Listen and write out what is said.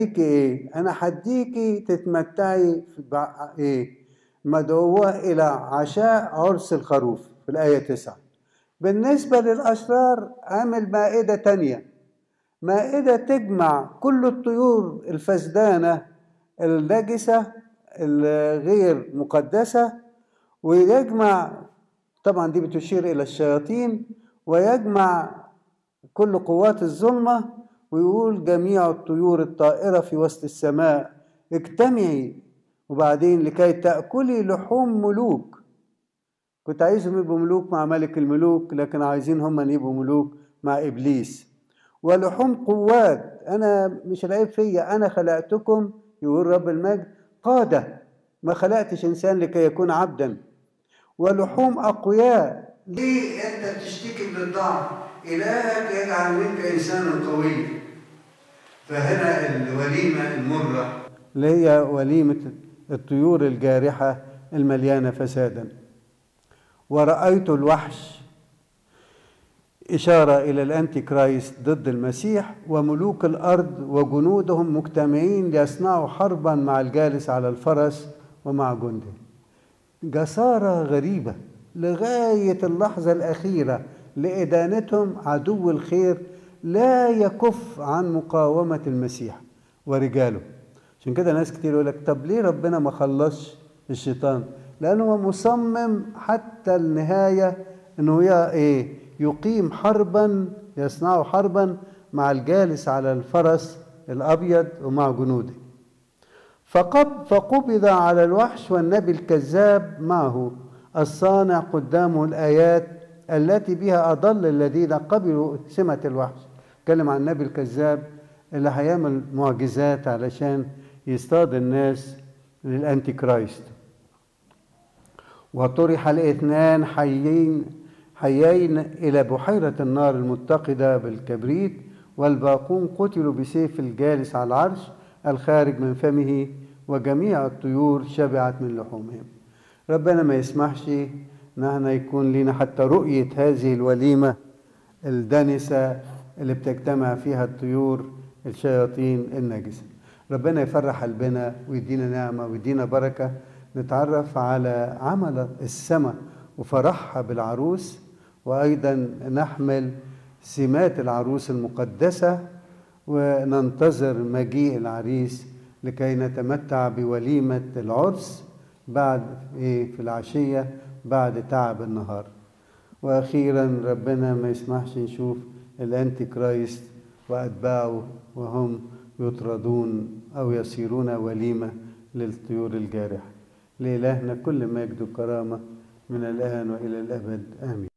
هديكي ايه انا هديكي تتمتعي في بع- ايه مدعوة الى عشاء عرس الخروف في الايه 9 بالنسبه للاشرار عامل مائده تانية مائده تجمع كل الطيور الفسدانه النجسه الغير مقدسه ويجمع طبعا دي بتشير الى الشياطين ويجمع كل قوات الظلمه ويقول جميع الطيور الطائره في وسط السماء اجتمعي وبعدين لكي تاكلي لحوم ملوك كنت عايزهم يبقوا ملوك مع ملك الملوك لكن عايزين هم يبقوا ملوك مع ابليس ولحوم قوات انا مش العيب فيا انا خلقتكم يقول رب المجد قاده ما خلقتش انسان لكي يكون عبدا ولحوم اقوياء ليه انت بتشتكي من الضعف الهك يجعل منك انسانا قويا فهنا الوليمه المره اللي هي وليمه الطيور الجارحه المليانه فسادا ورأيت الوحش إشارة إلى الأنتي كرايست ضد المسيح وملوك الأرض وجنودهم مجتمعين ليصنعوا حربا مع الجالس على الفرس ومع جنده جسارة غريبة لغاية اللحظة الأخيرة لإدانتهم عدو الخير لا يكف عن مقاومة المسيح ورجاله عشان كده ناس كتير يقول لك طب ليه ربنا ما خلصش الشيطان لأنه هو مصمم حتى النهاية إنه يا إيه يقيم حربا يصنع حربا مع الجالس على الفرس الأبيض ومع جنوده فقب فقبض على الوحش والنبي الكذاب معه الصانع قدامه الآيات التي بها أضل الذين قبلوا سمة الوحش اتكلم عن النبي الكذاب اللي هيعمل معجزات علشان يصطاد الناس للأنتي كرايست وطرح الاثنان حيين حيين إلى بحيرة النار المتقدة بالكبريت والباقون قتلوا بسيف الجالس على العرش الخارج من فمه وجميع الطيور شبعت من لحومهم ربنا ما يسمحش ان احنا يكون لنا حتى رؤية هذه الوليمة الدنسة اللي بتجتمع فيها الطيور الشياطين النجسة ربنا يفرح قلبنا ويدينا نعمة ويدينا بركة نتعرف على عمل السماء وفرحها بالعروس وأيضا نحمل سمات العروس المقدسة وننتظر مجيء العريس لكي نتمتع بوليمة العرس بعد إيه في العشية بعد تعب النهار وأخيرا ربنا ما يسمحش نشوف الأنتي كرايست وأتباعه وهم يطردون أو يصيرون وليمة للطيور الجارحة لإلهنا كل مجد وكرامة من الآن وإلى الأبد آمين